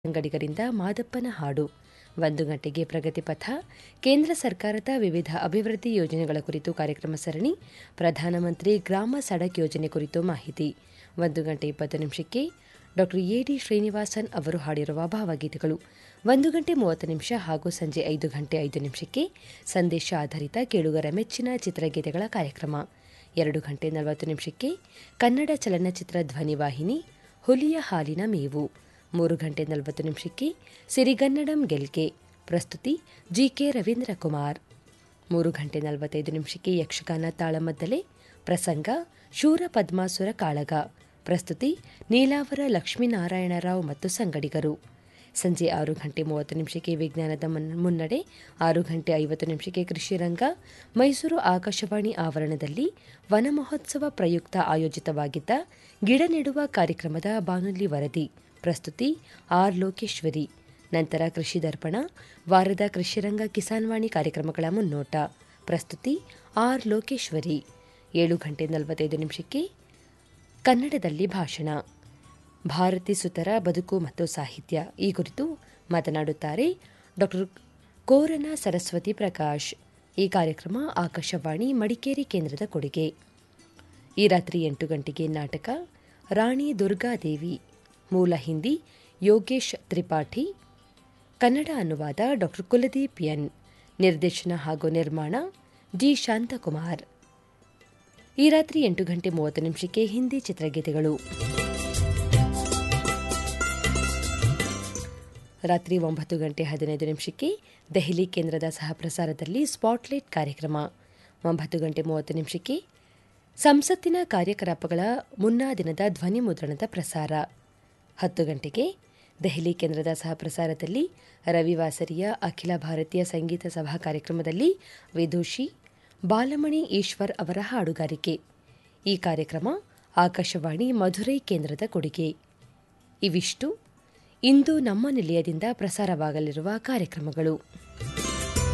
ಅಂಗಡಿಗರಿಂದ ಮಾದಪ್ಪನ ಹಾಡು ಒಂದು ಗಂಟೆಗೆ ಪ್ರಗತಿ ಪಥ ಕೇಂದ್ರ ಸರ್ಕಾರದ ವಿವಿಧ ಅಭಿವೃದ್ಧಿ ಯೋಜನೆಗಳ ಕುರಿತು ಕಾರ್ಯಕ್ರಮ ಸರಣಿ ಪ್ರಧಾನಮಂತ್ರಿ ಗ್ರಾಮ ಸಡಕ್ ಯೋಜನೆ ಕುರಿತು ಮಾಹಿತಿ ಒಂದು ಗಂಟೆ ಇಪ್ಪತ್ತು ನಿಮಿಷಕ್ಕೆ ಡಾಕ್ಟರ್ ಎಡಿ ಶ್ರೀನಿವಾಸನ್ ಅವರು ಹಾಡಿರುವ ಭಾವಗೀತೆಗಳು ಒಂದು ಗಂಟೆ ಮೂವತ್ತು ನಿಮಿಷ ಹಾಗೂ ಸಂಜೆ ಐದು ಗಂಟೆ ಐದು ನಿಮಿಷಕ್ಕೆ ಸಂದೇಶ ಆಧಾರಿತ ಕೇಳುಗರ ಮೆಚ್ಚಿನ ಚಿತ್ರಗೀತೆಗಳ ಕಾರ್ಯಕ್ರಮ ಎರಡು ಗಂಟೆ ನಲವತ್ತು ನಿಮಿಷಕ್ಕೆ ಕನ್ನಡ ಚಲನಚಿತ್ರ ಧ್ವನಿವಾಹಿನಿ ಹುಲಿಯ ಹಾಲಿನ ಮೇವು ಮೂರು ಗಂಟೆ ನಲವತ್ತು ನಿಮಿಷಕ್ಕೆ ಸಿರಿಗನ್ನಡಂ ಗೆಲ್ಕೆ ಪ್ರಸ್ತುತಿ ಜಿಕೆ ರವೀಂದ್ರ ಕುಮಾರ್ ಮೂರು ಗಂಟೆ ನಲವತ್ತೈದು ನಿಮಿಷಕ್ಕೆ ಯಕ್ಷಗಾನ ತಾಳಮದ್ದಲೆ ಪ್ರಸಂಗ ಶೂರ ಪದ್ಮಾಸುರ ಕಾಳಗ ಪ್ರಸ್ತುತಿ ನೀಲಾವರ ಲಕ್ಷ್ಮೀನಾರಾಯಣರಾವ್ ಮತ್ತು ಸಂಗಡಿಗರು ಸಂಜೆ ಆರು ಗಂಟೆ ಮೂವತ್ತು ನಿಮಿಷಕ್ಕೆ ವಿಜ್ಞಾನದ ಮುನ್- ಮುನ್ನಡೆ ಆರು ಗಂಟೆ ಐವತ್ತು ನಿಮಿಷಕ್ಕೆ ಕೃಷಿ ರಂಗ ಮೈಸೂರು ಆಕಾಶವಾಣಿ ಆವರಣದಲ್ಲಿ ವನ ಮಹೋತ್ಸವ ಪ್ರಯುಕ್ತ ಆಯೋಜಿತವಾಗಿದ್ದ ಗಿಡ ನೆಡುವ ಕಾರ್ಯಕ್ರಮದ ಬಾನುಲಿ ವರದಿ ಪ್ರಸ್ತುತಿ ಆರ್ ಲೋಕೇಶ್ವರಿ ನಂತರ ಕೃಷಿ ದರ್ಪಣ ವಾರದ ಕೃಷಿರಂಗ ಕಿಸಾನ್ವಾಣಿ ಕಾರ್ಯಕ್ರಮಗಳ ಮುನ್ನೋಟ ಪ್ರಸ್ತುತಿ ಆರ್ ಲೋಕೇಶ್ವರಿ ಏಳು ಗಂಟೆ ನಲವತ್ತೈದು ನಿಮಿಷಕ್ಕೆ ಕನ್ನಡದಲ್ಲಿ ಭಾಷಣ ಭಾರತಿ ಸುತರ ಬದುಕು ಮತ್ತು ಸಾಹಿತ್ಯ ಈ ಕುರಿತು ಮಾತನಾಡುತ್ತಾರೆ ಡಾಕ್ಟರ್ ಕೋರನ ಸರಸ್ವತಿ ಪ್ರಕಾಶ್ ಈ ಕಾರ್ಯಕ್ರಮ ಆಕಾಶವಾಣಿ ಮಡಿಕೇರಿ ಕೇಂದ್ರದ ಕೊಡುಗೆ ಈ ರಾತ್ರಿ ಎಂಟು ಗಂಟೆಗೆ ನಾಟಕ ರಾಣಿ ದುರ್ಗಾದೇವಿ ಮೂಲ ಹಿಂದಿ ಯೋಗೇಶ್ ತ್ರಿಪಾಠಿ ಕನ್ನಡ ಅನುವಾದ ಡಾಕ್ಟರ್ ಕುಲದೀಪ್ ಎನ್ ನಿರ್ದೇಶನ ಹಾಗೂ ನಿರ್ಮಾಣ ಜಿ ಶಾಂತಕುಮಾರ್ ಈ ರಾತ್ರಿ ಎಂಟು ಗಂಟೆ ಮೂವತ್ತು ನಿಮಿಷಕ್ಕೆ ಹಿಂದಿ ಚಿತ್ರಗೀತೆಗಳು ರಾತ್ರಿ ಒಂಬತ್ತು ಗಂಟೆ ಹದಿನೈದು ನಿಮಿಷಕ್ಕೆ ದೆಹಲಿ ಕೇಂದ್ರದ ಸಹಪ್ರಸಾರದಲ್ಲಿ ಸ್ಪಾಟ್ಲೈಟ್ ಕಾರ್ಯಕ್ರಮ ಒಂಬತ್ತು ಗಂಟೆ ಮೂವತ್ತು ನಿಮಿಷಕ್ಕೆ ಸಂಸತ್ತಿನ ಕಾರ್ಯಕಲಾಪಗಳ ಮುನ್ನಾ ದಿನದ ಧ್ವನಿ ಮುದ್ರಣದ ಪ್ರಸಾರ ಹತ್ತು ಗಂಟೆಗೆ ದೆಹಲಿ ಕೇಂದ್ರದ ಸಹಪ್ರಸಾರದಲ್ಲಿ ರವಿವಾಸರಿಯ ಅಖಿಲ ಭಾರತೀಯ ಸಂಗೀತ ಸಭಾ ಕಾರ್ಯಕ್ರಮದಲ್ಲಿ ವಿದೂಷಿ ಬಾಲಮಣಿ ಈಶ್ವರ್ ಅವರ ಹಾಡುಗಾರಿಕೆ ಈ ಕಾರ್ಯಕ್ರಮ ಆಕಾಶವಾಣಿ ಮಧುರೈ ಕೇಂದ್ರದ ಕೊಡುಗೆ ಇವಿಷ್ಟು ಇಂದು ನಮ್ಮ ನಿಲಯದಿಂದ ಪ್ರಸಾರವಾಗಲಿರುವ ಕಾರ್ಯಕ್ರಮಗಳು